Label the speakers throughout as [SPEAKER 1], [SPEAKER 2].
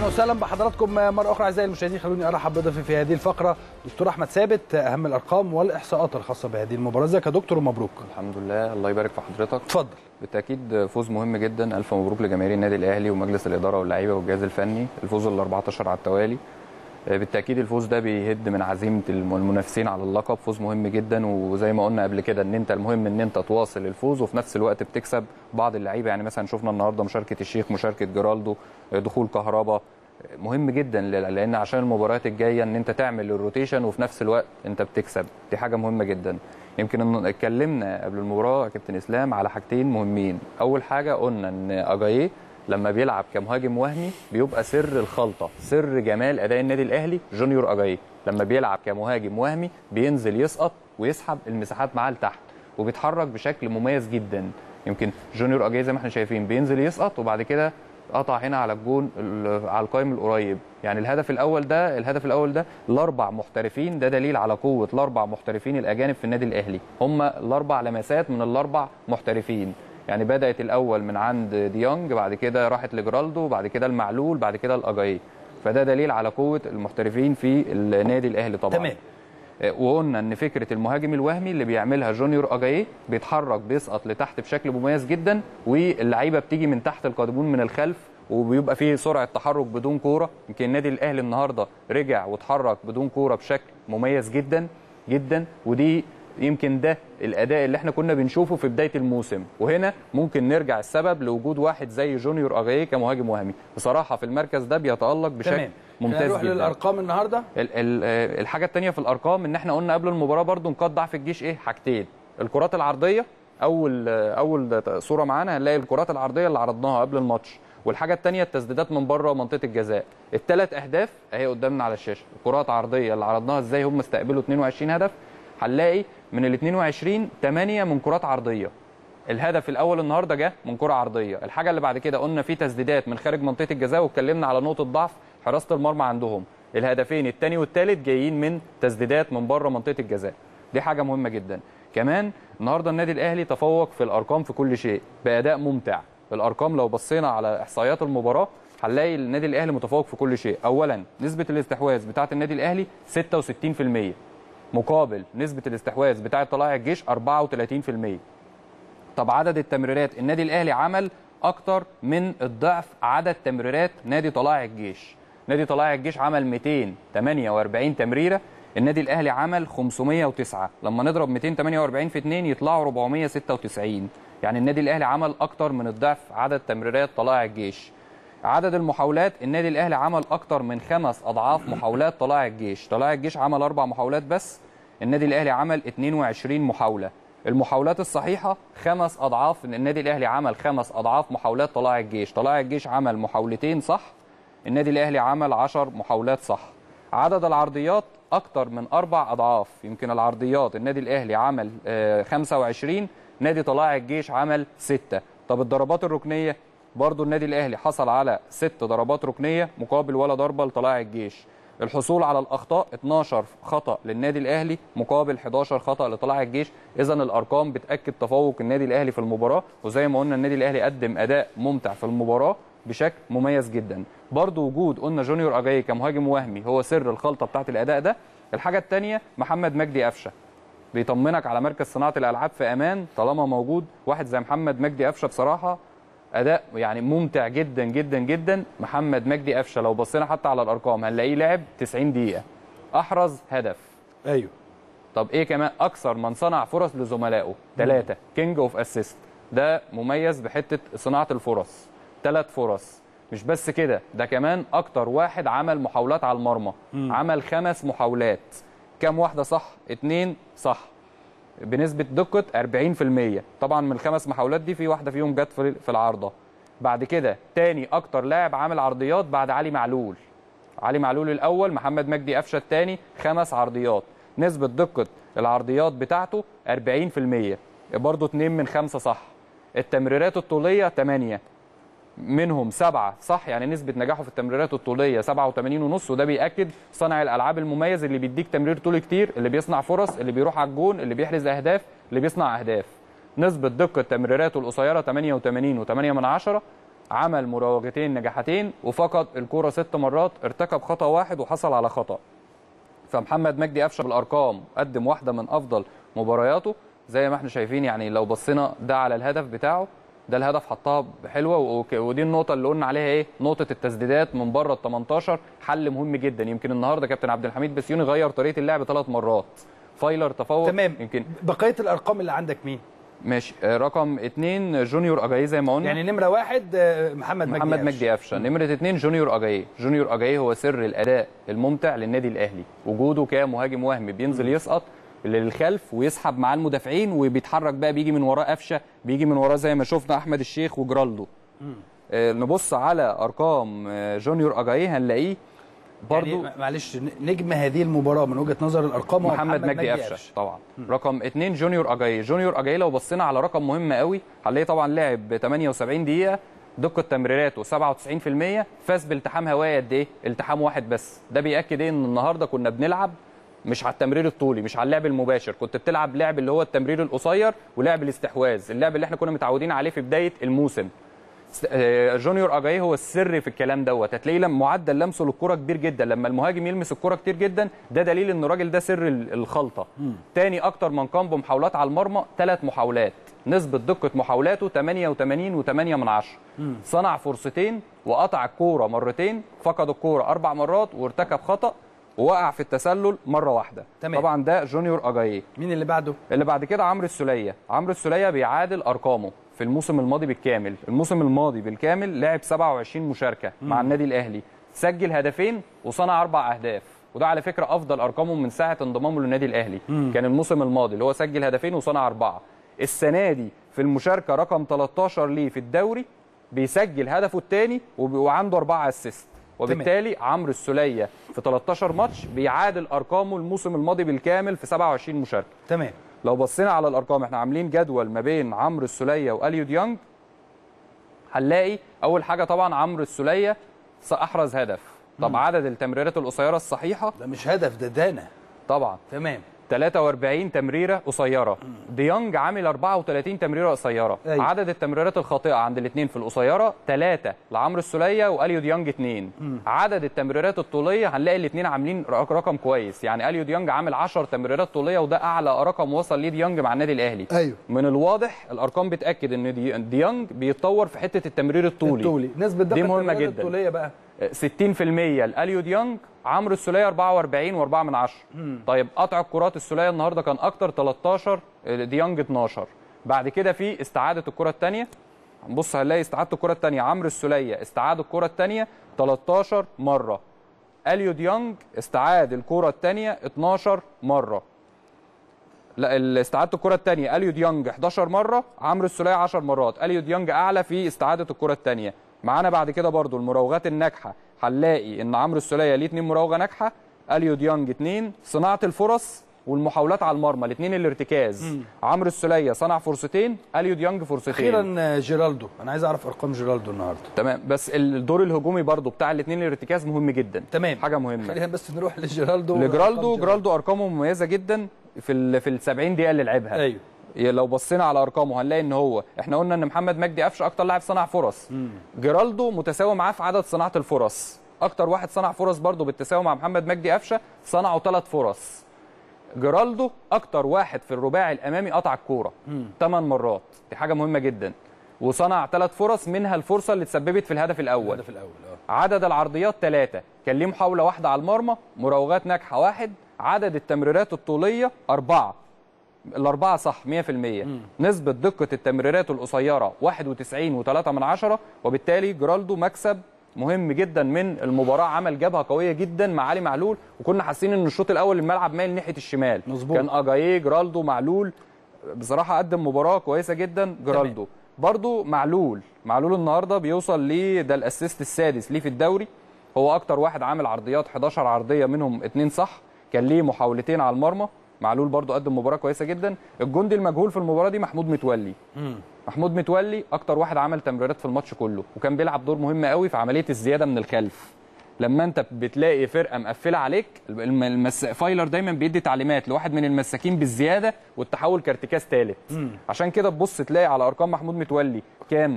[SPEAKER 1] اهلا وسهلا بحضراتكم مره اخرى اعزائي المشاهدين خلوني ارحب بضيفي في هذه الفقره دكتور احمد ثابت اهم الارقام والاحصاءات الخاصه بهذه المباراه ازيك يا دكتور ومبروك
[SPEAKER 2] الحمد لله الله يبارك في حضرتك
[SPEAKER 1] اتفضل
[SPEAKER 2] بالتاكيد فوز مهم جدا الف مبروك لجماهير النادي الاهلي ومجلس الاداره واللعيبه والجهاز الفني الفوز ال 14 على التوالي بالتاكيد الفوز ده بيهد من عزيمه المنافسين على اللقب فوز مهم جدا وزي ما قلنا قبل كده ان انت المهم ان انت تواصل الفوز وفي نفس الوقت بتكسب بعض اللعيبه يعني مثلا شفنا النهارده مشاركه الشيخ مشاركه جيرالدو دخول كهربا مهم جدا لان عشان المباريات الجايه ان انت تعمل الروتيشن وفي نفس الوقت انت بتكسب دي حاجه مهمه جدا يمكن اتكلمنا قبل المباراه يا كابتن اسلام على حاجتين مهمين اول حاجه قلنا ان اجاييه لما بيلعب كمهاجم وهمي بيبقى سر الخلطه سر جمال اداء النادي الاهلي جونيور اجاييه لما بيلعب كمهاجم وهمي بينزل يسقط ويسحب المساحات معاه لتحت وبيتحرك بشكل مميز جدا يمكن جونيور اجاييه زي ما احنا شايفين بينزل يسقط وبعد كده قطع هنا على الجون على القائم القريب يعني الهدف الاول ده الهدف الاول ده الاربع محترفين ده دليل على قوه الاربع محترفين الاجانب في النادي الاهلي هم الاربع لمسات من الاربع محترفين يعني بدات الاول من عند ديونج بعد كده راحت لجرالدو بعد كده المعلول بعد كده الاجاي فده دليل على قوه المحترفين في النادي الاهلي طبعا
[SPEAKER 1] تمام
[SPEAKER 2] وقلنا ان فكره المهاجم الوهمي اللي بيعملها جونيور اجاييه بيتحرك بيسقط لتحت بشكل مميز جدا واللعيبه بتيجي من تحت القادمون من الخلف وبيبقى فيه سرعه تحرك بدون كوره يمكن النادي الاهلي النهارده رجع واتحرك بدون كوره بشكل مميز جدا جدا ودي يمكن ده الاداء اللي احنا كنا بنشوفه في بدايه الموسم وهنا ممكن نرجع السبب لوجود واحد زي جونيور اجاييه كمهاجم وهمي بصراحه في المركز ده بيتالق بشكل
[SPEAKER 1] تمام.
[SPEAKER 2] ممتاز
[SPEAKER 1] نروح
[SPEAKER 2] جدا
[SPEAKER 1] للارقام النهارده
[SPEAKER 2] ال ال الحاجه الثانيه في الارقام ان احنا قلنا قبل المباراه برضو نقاط ضعف الجيش ايه حاجتين الكرات العرضيه اول اول صوره معانا هنلاقي الكرات العرضيه اللي عرضناها قبل الماتش والحاجه الثانيه التسديدات من بره منطقه الجزاء الثلاث اهداف اهي قدامنا على الشاشه كرات عرضيه اللي عرضناها ازاي هم استقبلوا 22 هدف هنلاقي من ال 22 8 من كرات عرضيه الهدف الاول النهارده جه من كره عرضيه الحاجه اللي بعد كده قلنا في تسديدات من خارج منطقه الجزاء واتكلمنا على نقطه ضعف حراسه المرمى عندهم الهدفين الثاني والثالث جايين من تسديدات من بره منطقه الجزاء دي حاجه مهمه جدا كمان النهارده النادي الاهلي تفوق في الارقام في كل شيء باداء ممتع الارقام لو بصينا على احصائيات المباراه هنلاقي النادي الاهلي متفوق في كل شيء اولا نسبه الاستحواذ بتاعه النادي الاهلي 66% مقابل نسبه الاستحواذ بتاعه طلائع الجيش 34% طب عدد التمريرات النادي الاهلي عمل اكتر من الضعف عدد تمريرات نادي طلائع الجيش نادي طلائع الجيش عمل 248 تمريره النادي الاهلي عمل 509 لما نضرب 248 في 2 يطلعوا 496 يعني النادي الاهلي عمل اكتر من الضعف عدد تمريرات طلائع الجيش عدد المحاولات النادي الاهلي عمل اكتر من خمس اضعاف محاولات طلائع الجيش طلائع الجيش عمل اربع محاولات بس النادي الاهلي عمل 22 محاوله المحاولات الصحيحه خمس اضعاف النادي الاهلي عمل خمس اضعاف محاولات طلائع الجيش طلائع الجيش عمل محاولتين صح النادي الاهلي عمل 10 محاولات صح عدد العرضيات اكتر من اربع اضعاف يمكن العرضيات النادي الاهلي عمل 25 نادي طلائع الجيش عمل 6 طب الضربات الركنيه برضو النادي الاهلي حصل على ست ضربات ركنيه مقابل ولا ضربه لطلائع الجيش الحصول على الاخطاء 12 خطا للنادي الاهلي مقابل 11 خطا لطلائع الجيش اذا الارقام بتاكد تفوق النادي الاهلي في المباراه وزي ما قلنا النادي الاهلي قدم اداء ممتع في المباراه بشكل مميز جدا برضو وجود قلنا جونيور اجاي كمهاجم وهمي هو سر الخلطه بتاعه الاداء ده الحاجه الثانيه محمد مجدي قفشه بيطمنك على مركز صناعه الالعاب في امان طالما موجود واحد زي محمد مجدي قفشه بصراحه اداء يعني ممتع جدا جدا جدا محمد مجدي قفشه لو بصينا حتى على الارقام هنلاقيه لعب 90 دقيقه احرز هدف
[SPEAKER 1] ايوه
[SPEAKER 2] طب ايه كمان اكثر من صنع فرص لزملائه ثلاثه كينج اوف اسيست ده مميز بحته صناعه الفرص ثلاث فرص مش بس كده ده كمان اكتر واحد عمل محاولات على المرمى
[SPEAKER 1] مم.
[SPEAKER 2] عمل خمس محاولات كام واحده صح اتنين صح بنسبه دقه 40% طبعا من الخمس محاولات دي في واحده فيهم جت في في العارضه بعد كده تاني اكتر لاعب عامل عرضيات بعد علي معلول علي معلول الاول محمد مجدي قفشه الثاني خمس عرضيات نسبه دقه العرضيات بتاعته 40% برضه 2 من 5 صح التمريرات الطوليه 8 منهم سبعة صح يعني نسبة نجاحه في التمريرات الطولية 87 ونص وده بيأكد صانع الألعاب المميز اللي بيديك تمرير طولي كتير اللي بيصنع فرص اللي بيروح على الجون اللي بيحرز أهداف اللي بيصنع أهداف نسبة دقة تمريراته القصيرة 88 و8 من عشرة عمل مراوغتين نجاحتين وفقد الكرة ست مرات ارتكب خطأ واحد وحصل على خطأ فمحمد مجدي قفشه بالارقام قدم واحده من افضل مبارياته زي ما احنا شايفين يعني لو بصينا ده على الهدف بتاعه ده الهدف حطها حلوه وك- ودي النقطه اللي قلنا عليها ايه نقطه التسديدات من بره ال 18 حل مهم جدا يمكن النهارده كابتن عبد الحميد بسيوني غير طريقه اللعب ثلاث مرات فايلر تفوق
[SPEAKER 1] تمام
[SPEAKER 2] يمكن
[SPEAKER 1] بقيه الارقام اللي عندك مين
[SPEAKER 2] ماشي آه، رقم اثنين جونيور اجاي زي ما قلنا
[SPEAKER 1] يعني نمره واحد آه، محمد مجدي
[SPEAKER 2] محمد
[SPEAKER 1] قفش.
[SPEAKER 2] مجدي قفشه نمره اثنين جونيور اجاي جونيور اجاي هو سر الاداء الممتع للنادي الاهلي وجوده كمهاجم وهمي بينزل يسقط للخلف ويسحب معاه المدافعين وبيتحرك بقى بيجي من وراه قفشه بيجي من وراه زي ما شفنا احمد الشيخ وجرالدو آه، نبص على ارقام آه، جونيور اجاي هنلاقيه برضو
[SPEAKER 1] يعني معلش نجم هذه المباراه من وجهه نظر الارقام هو
[SPEAKER 2] محمد مجدي قفشه طبعا رقم اثنين جونيور اجاي جونيور اجاي لو بصينا على رقم مهم قوي هنلاقيه طبعا لعب 78 دقيقه دقه تمريراته 97% فاز بالتحام هوائي قد ايه التحام واحد بس ده بياكد ايه ان النهارده كنا بنلعب مش على التمرير الطولي مش على اللعب المباشر كنت بتلعب لعب اللي هو التمرير القصير ولعب الاستحواذ اللعب اللي احنا كنا متعودين عليه في بدايه الموسم س- آه، جونيور اجاي هو السر في الكلام دوت هتلاقيه لما معدل لمسه للكره كبير جدا لما المهاجم يلمس الكره كتير جدا ده دليل ان الراجل ده سر ال- الخلطه تاني اكتر من قام بمحاولات على المرمى ثلاث محاولات نسبه دقه محاولاته 88 و8 من عشرة صنع فرصتين وقطع الكوره مرتين فقد الكوره اربع مرات وارتكب خطا ووقع في التسلل مره واحده
[SPEAKER 1] تمام.
[SPEAKER 2] طبعا ده جونيور اجاي
[SPEAKER 1] مين اللي بعده
[SPEAKER 2] اللي بعد كده عمرو السوليه عمرو السوليه بيعادل ارقامه في الموسم الماضي بالكامل الموسم الماضي بالكامل لعب 27 مشاركه مع النادي الاهلي سجل هدفين وصنع اربع اهداف وده على فكره افضل ارقامه من ساعه انضمامه للنادي الاهلي كان الموسم الماضي اللي هو سجل هدفين وصنع اربعه السنه دي في المشاركه رقم 13 ليه في الدوري بيسجل هدفه الثاني وعنده اربعه اسيست وبالتالي عمرو السوليه في 13 ماتش بيعادل ارقامه الموسم الماضي بالكامل في 27 مشاركه
[SPEAKER 1] تمام
[SPEAKER 2] لو بصينا على الارقام احنا عاملين جدول ما بين عمرو السوليه واليو ديانج هنلاقي اول حاجه طبعا عمرو السوليه احرز هدف طب عدد التمريرات القصيره الصحيحه
[SPEAKER 1] ده مش هدف ده دانا
[SPEAKER 2] طبعا
[SPEAKER 1] تمام
[SPEAKER 2] 43 تمريره قصيره ديانج عامل 34 تمريره قصيره
[SPEAKER 1] أيوة.
[SPEAKER 2] عدد التمريرات الخاطئه عند الاثنين في القصيره 3 لعمرو السوليه واليو ديانج 2 عدد التمريرات الطوليه هنلاقي الاثنين عاملين رق- رقم كويس يعني اليو ديانج عامل 10 تمريرات طوليه وده اعلى رقم وصل ليه ديانج مع النادي الاهلي
[SPEAKER 1] ايوه
[SPEAKER 2] من الواضح الارقام بتاكد ان دي- ديانج بيتطور في حته التمرير الطولي
[SPEAKER 1] الطولي نسبه دقه
[SPEAKER 2] دي مهمة
[SPEAKER 1] التمريرات
[SPEAKER 2] جدا.
[SPEAKER 1] الطوليه بقى
[SPEAKER 2] 60% لاليو ديانج عمرو السوليه 44 و4 من 10 طيب قطع الكرات السوليه النهارده كان اكتر 13 ديانج 12 بعد كده في استعاده الكره الثانيه بص هنلاقي استعاده الكره الثانيه عمرو السوليه استعاد الكره الثانيه 13 مره اليو ديانج استعاد الكره الثانيه 12 مره لا ال- استعاده الكره الثانيه اليو ديانج 11 مره عمرو السوليه 10 مرات اليو ديانج اعلى في استعاده الكره الثانيه معانا بعد كده برضو المراوغات الناجحه هنلاقي ان عمرو السوليه ليه اثنين مراوغه ناجحه اليو ديانج اثنين صناعه الفرص والمحاولات على المرمى الاثنين الارتكاز عمرو السوليه صنع فرصتين اليو ديانج فرصتين
[SPEAKER 1] اخيرا آه، جيرالدو انا عايز اعرف ارقام جيرالدو النهارده
[SPEAKER 2] تمام بس الدور الهجومي برضو بتاع الاثنين الارتكاز مهم جدا
[SPEAKER 1] تمام
[SPEAKER 2] حاجه مهمه
[SPEAKER 1] خلينا بس نروح لجيرالدو
[SPEAKER 2] لجرالدو
[SPEAKER 1] أرقام
[SPEAKER 2] جرالدو ارقامه مميزه جدا في ال في ال 70 دقيقه اللي لعبها
[SPEAKER 1] ايوه
[SPEAKER 2] لو بصينا على ارقامه هنلاقي ان هو احنا قلنا ان محمد مجدي قفشه اكتر لاعب صنع فرص جيرالدو متساوي معاه في عدد صناعه الفرص اكتر واحد صنع فرص برضه بالتساوي مع محمد مجدي قفشه صنعوا ثلاث فرص جيرالدو اكتر واحد في الرباعي الامامي قطع الكوره ثمان مرات دي حاجه مهمه جدا وصنع ثلاث فرص منها الفرصه اللي تسببت في الهدف الاول
[SPEAKER 1] الهدف الاول اه
[SPEAKER 2] عدد العرضيات ثلاثة كان ليه محاولة واحدة على المرمى مراوغات ناجحة واحد عدد التمريرات الطولية أربعة الأربعة صح 100% نسبة دقة التمريرات القصيرة 91 و3 من عشرة وبالتالي جرالدو مكسب مهم جدا من المباراة عمل جبهة قوية جدا مع علي معلول وكنا حاسين ان الشوط الأول الملعب مايل ناحية الشمال
[SPEAKER 1] مظبوط.
[SPEAKER 2] كان أجاييه جرالدو معلول بصراحة قدم مباراة كويسة جدا جرالدو برضو معلول معلول النهارده بيوصل ليه ده الاسيست السادس ليه في الدوري هو اكتر واحد عامل عرضيات 11 عرضيه منهم اتنين صح كان ليه محاولتين على المرمى معلول برضو قدم مباراه كويسه جدا الجندي المجهول في المباراه دي محمود متولي محمود متولي اكتر واحد عمل تمريرات في الماتش كله وكان بيلعب دور مهم قوي في عمليه الزياده من الخلف لما انت بتلاقي فرقه مقفله عليك الم- المس... فايلر دايما بيدي تعليمات لواحد من المساكين بالزياده والتحول كارتكاز ثالث عشان كده تبص تلاقي على ارقام محمود متولي كام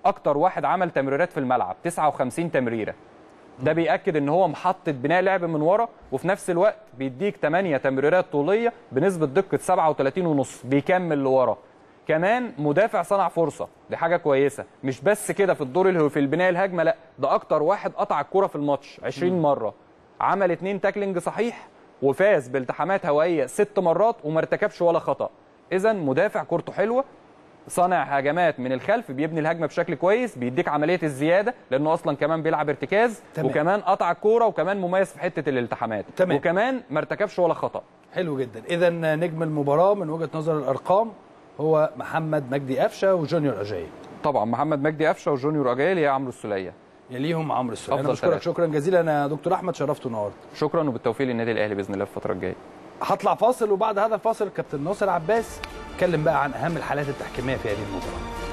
[SPEAKER 2] اكتر واحد عمل تمريرات في الملعب 59 تمريره ده بيأكد ان هو محطة بناء لعب من ورا وفي نفس الوقت بيديك 8 تمريرات طولية بنسبة دقة 37 ونص بيكمل لورا كمان مدافع صنع فرصة دي حاجة كويسة مش بس كده في الدور اللي هو في البناء الهجمة لا ده اكتر واحد قطع الكرة في الماتش 20 مرة عمل اتنين تاكلينج صحيح وفاز بالتحامات هوائية ست مرات وما ارتكبش ولا خطأ اذا مدافع كورته حلوة صانع هجمات من الخلف بيبني الهجمه بشكل كويس بيديك عمليه الزياده لانه اصلا كمان بيلعب ارتكاز
[SPEAKER 1] تمام.
[SPEAKER 2] وكمان قطع الكوره وكمان مميز في حته الالتحامات
[SPEAKER 1] تمام.
[SPEAKER 2] وكمان ما ارتكبش ولا خطا
[SPEAKER 1] حلو جدا اذا نجم المباراه من وجهه نظر الارقام هو محمد مجدي قفشه وجونيور اجاي
[SPEAKER 2] طبعا محمد مجدي قفشه وجونيور اجايل يا عمرو السوليه
[SPEAKER 1] يليهم عمرو السوليه انا
[SPEAKER 2] أفضل
[SPEAKER 1] بشكرك
[SPEAKER 2] ثلاثة.
[SPEAKER 1] شكرا جزيلا يا دكتور احمد شرفت ونورت
[SPEAKER 2] شكرا وبالتوفيق للنادي الاهلي باذن الله في الفتره الجايه
[SPEAKER 1] هطلع فاصل وبعد هذا الفاصل كابتن ناصر عباس اتكلم بقى عن اهم الحالات التحكيميه في هذه المباراه